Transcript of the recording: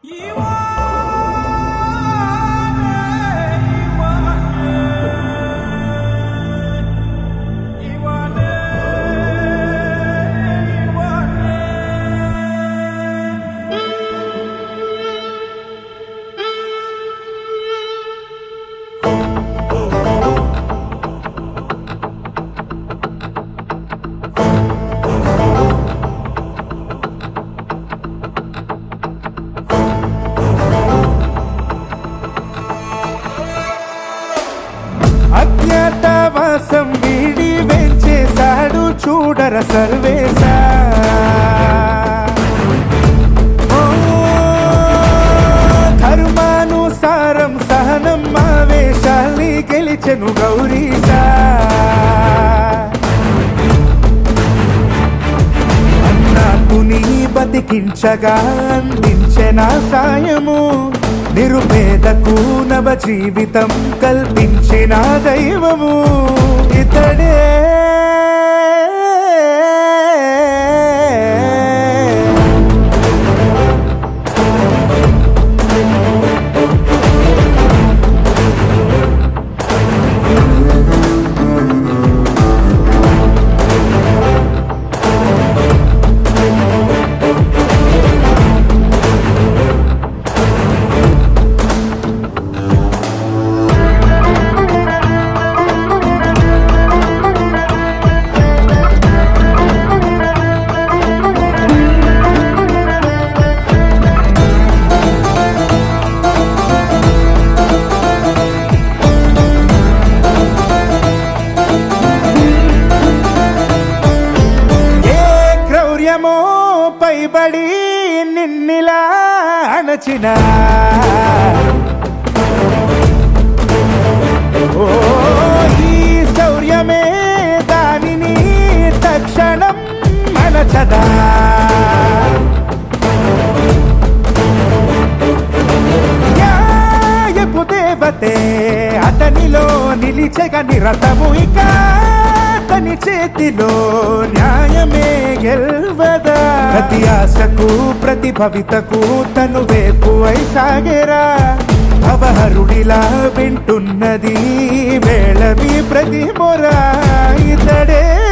అజ్ఞాతవాసం వీడి వెంచేశాడు చూడర సర్వేశా ఓ, ధర్మానుసారం సహనం ఆవేశాల్ని గెలిచెను గౌరీశా అన్నాతుని బతికించగా అందించెన సాయము నిరుపేదకు నవ జీవితం కల్పించిన దైవము ఇతడే ఏ క్రౌర్యమో పైబడి నిన్నిలా అణచిన ఓ ఈ శౌర్యమే దానిని తక్షణం అణచదా న్యాయపు దేవతే అతనిలో నిలిచగ నిరతము ఇక అతని చేతిలో న్యాయమే గెల్వదా ప్రతి ఆశకు ప్రతి భవితకు తను వేపు అయి సాగేరా అవహరుడిలా వింటున్నది వేళవి ప్రతి మొర ఇతడే